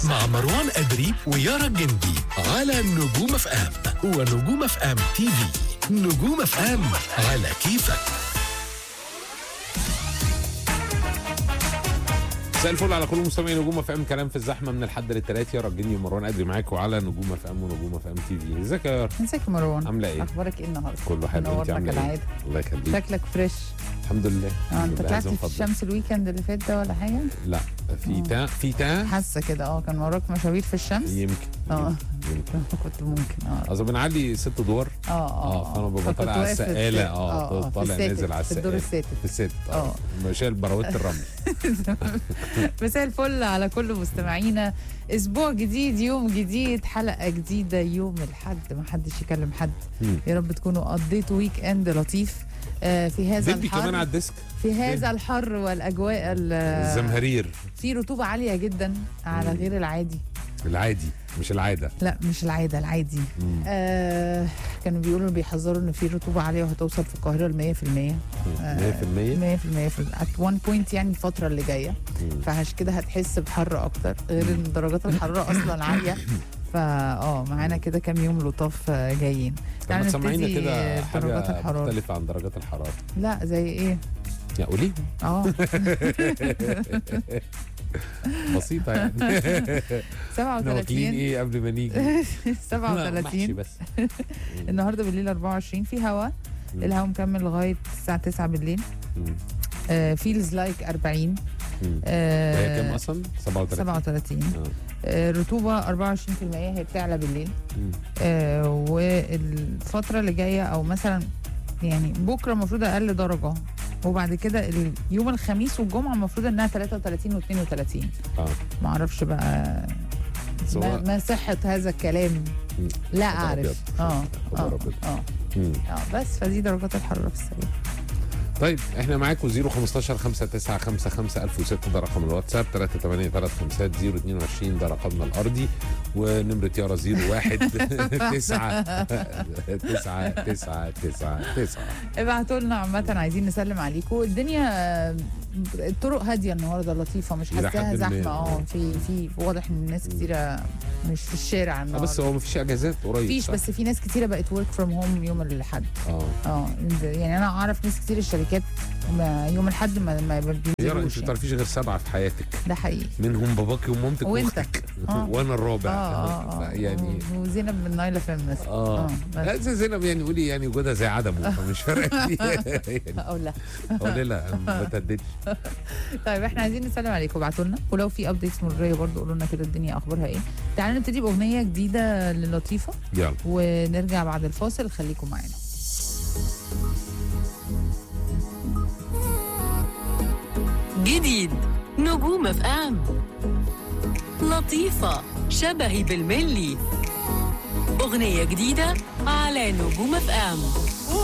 مع مروان أدري ويارا الجندي على نجوم اف ام ونجوم اف ام تي في نجوم اف ام على كيفك مساء الفل على كل مستمعين نجوم اف ام كلام في الزحمه من الحد للتلات يا رجني ومروان ادري معاكم على نجوم اف ام ونجوم اف ام تي في ازيك يا يارا ازيك يا مروان عامله ايه اخبارك ايه النهارده كله حلو انت منورنا عامله ايه كالعاده الله يخليك شكلك فريش الحمد لله اه الحمد انت لله، طلعت عايزين في نفضل. الشمس الويكند اللي فات ده ولا حاجه لا في تا في تا حاسه كده اه كان وراك مشاوير في الشمس يمكن اه. يمكن يمكن كنت ممكن اه اصل بنعلي ست ادوار اه اه فانا ببقى فكنت طالع على واقف في السقاله السات. اه في طالع الساتر، نازل على في الدور السقاله الساتر في الست اه اه. شايل براوية الرمل مساء الفل على كل مستمعينا اسبوع جديد يوم جديد حلقه جديده يوم الحد ما حدش يكلم حد مم. يا رب تكونوا قضيتوا ويك اند لطيف آه، في هذا دبي كمان على الحر الديسك في هذا الحر والاجواء ال- الزمهرير في رطوبه عاليه جدا على مم. غير العادي العادي مش العاده لا مش العاده العادي مم. آه كانوا بيقولوا بيحذروا ان في رطوبه عاليه وهتوصل في القاهره ل 100% 100% 100% في ات وان بوينت يعني الفتره اللي جايه مم. فعشان كده هتحس بحر اكتر غير ان درجات الحراره اصلا عاليه فا اه معانا كده كام يوم لطاف آه، جايين طب ما تسمعينا نبتدي كده درجات حاجه الحراره مختلفة عن درجات الحراره لا زي ايه يا قولي اه بسيطه يعني احنا واكلين 37 ايه قبل ما نيجي لا، محشي 37 بس النهارده بالليل 24 في هوا مم. الهوا مكمل لغايه الساعه 9 بالليل مم. فيلز لايك 40 مم. آه، وهي كام اصلا 37 37 آه. آه، رطوبه 24% هي بتعلى بالليل مم. آه، والفتره اللي جايه او مثلا يعني بكره المفروض اقل درجه وبعد كده اليوم الخميس والجمعه المفروض انها 33 و32 اه ما اعرفش بقى بس ما, هو- ما صحه هذا الكلام مم. لا خبر اعرف أبيض. اه خبر اه أبيض. اه مم. اه بس فدي درجات الحراره في السريع طيب احنا معاكم 015 5955 1006 ده رقم الواتساب 383 022 ده رقمنا الارضي ونمرة يارا 01 9 9 9 9 9 ابعتوا لنا عامة عايزين نسلم عليكم الدنيا آه، الطرق هادية النهاردة لطيفة مش إلى حاساها حد ما. زحمة اه في في واضح ان الناس كتيرة مش في الشارع آه، النهاردة بس هو مفيش اجازات قريب مفيش صح؟ بس في ناس كتيرة بقت ورك فروم هوم يوم الأحد اه اه يعني انا اعرف ناس كتير الشركات ما يوم الأحد ما ما يارا انت بينزلوش ما يعني. تعرفيش غير سبعه في حياتك ده حقيقي منهم باباكي ومامتك وانت. واختك آه. وانا الرابع اه اه اه يعني وزينب من نايلة فيم مثلا اه بس. لا زي زينب يعني قولي يعني وجودها زي عدمه فمش فارقه كتير يعني او لا قولي لا أنا ما بتهددش طيب احنا عايزين نسلم عليكم ابعتوا لنا ولو في ابديتس مروريه برضو قولوا لنا كده الدنيا اخبارها ايه تعالوا نبتدي باغنيه جديده للطيفه يلا ونرجع بعد الفاصل خليكم معانا جديد نجوم اف ام لطيفة شبهي بالملي أغنية جديدة على نجوم اف ام